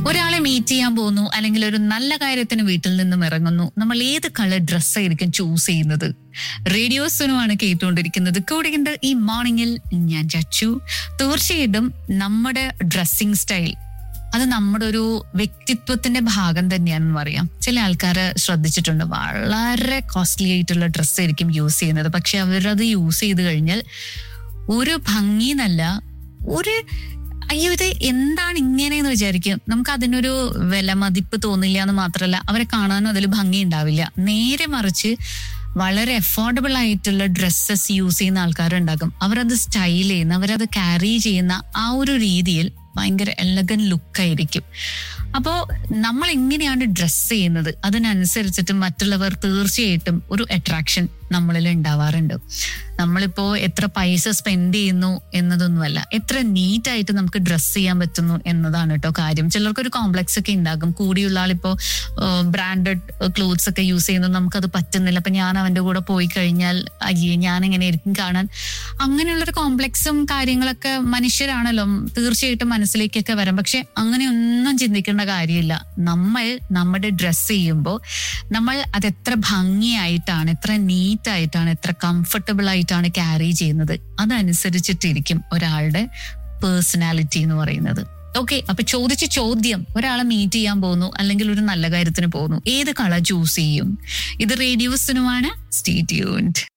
ഒരാളെ മീറ്റ് ചെയ്യാൻ പോകുന്നു അല്ലെങ്കിൽ ഒരു നല്ല കാര്യത്തിന് വീട്ടിൽ നിന്നും ഇറങ്ങുന്നു നമ്മൾ ഏത് കളർ ഡ്രസ്സായിരിക്കും ചൂസ് ചെയ്യുന്നത് റേഡിയോസിനുമാണ് കേട്ടുകൊണ്ടിരിക്കുന്നത് കൂടെയുണ്ട് ഈ മോർണിംഗിൽ ഞാൻ ചച്ചു തീർച്ചയായിട്ടും നമ്മുടെ ഡ്രസ്സിങ് സ്റ്റൈൽ അത് നമ്മുടെ ഒരു വ്യക്തിത്വത്തിന്റെ ഭാഗം തന്നെയാണെന്ന് പറയാം ചില ആൾക്കാർ ശ്രദ്ധിച്ചിട്ടുണ്ട് വളരെ കോസ്റ്റ്ലി ആയിട്ടുള്ള ഡ്രസ്സ് ആയിരിക്കും യൂസ് ചെയ്യുന്നത് പക്ഷെ അവരത് യൂസ് ചെയ്ത് കഴിഞ്ഞാൽ ഒരു ഭംഗി എന്നല്ല ഒരു അയ്യോ ഇത് എന്താണ് ഇങ്ങനെയെന്ന് വിചാരിക്കും നമുക്ക് അതിനൊരു വില മതിപ്പ് തോന്നില്ല എന്ന് മാത്രമല്ല അവരെ കാണാനും അതിൽ ഭംഗി ഉണ്ടാവില്ല നേരെ മറിച്ച് വളരെ അഫോർഡബിൾ ആയിട്ടുള്ള ഡ്രസ്സസ് യൂസ് ചെയ്യുന്ന ആൾക്കാരുണ്ടാകും അവരത് സ്റ്റൈൽ ചെയ്യുന്ന അവരത് ക്യാരി ചെയ്യുന്ന ആ ഒരു രീതിയിൽ ഭയങ്കര എലഗൻ ലുക്കായിരിക്കും അപ്പോൾ നമ്മൾ എങ്ങനെയാണ് ഡ്രസ്സ് ചെയ്യുന്നത് അതിനനുസരിച്ചിട്ട് മറ്റുള്ളവർ തീർച്ചയായിട്ടും ഒരു അട്രാക്ഷൻ നമ്മളിൽ ഉണ്ടാവാറുണ്ട് നമ്മളിപ്പോ എത്ര പൈസ സ്പെൻഡ് ചെയ്യുന്നു എന്നതൊന്നുമല്ല എത്ര നീറ്റ് ആയിട്ട് നമുക്ക് ഡ്രസ്സ് ചെയ്യാൻ പറ്റുന്നു എന്നതാണ് കേട്ടോ കാര്യം ചിലർക്ക് ഒരു കോംപ്ലക്സ് ഒക്കെ ഉണ്ടാകും കൂടിയുള്ള ആളിപ്പോ ബ്രാൻഡഡ് ക്ലോത്ത്സ് ഒക്കെ യൂസ് ചെയ്യുന്നു നമുക്കത് പറ്റുന്നില്ല അപ്പൊ ഞാൻ അവന്റെ കൂടെ പോയി കഴിഞ്ഞാൽ അയ്യേ ഞാൻ എങ്ങനെ ആയിരിക്കും കാണാൻ അങ്ങനെയുള്ളൊരു കോംപ്ലക്സും കാര്യങ്ങളൊക്കെ മനുഷ്യരാണല്ലോ തീർച്ചയായിട്ടും മനസ്സിലേക്കൊക്കെ വരാം പക്ഷെ അങ്ങനെയൊന്നും ചിന്തിക്കേണ്ട കാര്യമില്ല നമ്മൾ നമ്മുടെ ഡ്രസ്സ് ചെയ്യുമ്പോൾ നമ്മൾ അത് എത്ര ഭംഗിയായിട്ടാണ് എത്ര നീറ്റ് ആയിട്ടാണ് എത്ര കംഫർട്ടബിൾ ആയിട്ടാണ് ക്യാരി ചെയ്യുന്നത് അതനുസരിച്ചിട്ടിരിക്കും ഒരാളുടെ പേഴ്സണാലിറ്റി എന്ന് പറയുന്നത് ഓക്കെ അപ്പൊ ചോദിച്ച ചോദ്യം ഒരാളെ മീറ്റ് ചെയ്യാൻ പോകുന്നു അല്ലെങ്കിൽ ഒരു നല്ല കാര്യത്തിന് പോകുന്നു ഏത് കളർ ചൂസ് ചെയ്യും ഇത് റേഡിയോസിനുമാണ് സ്റ്റേ ട്യൂൺഡ്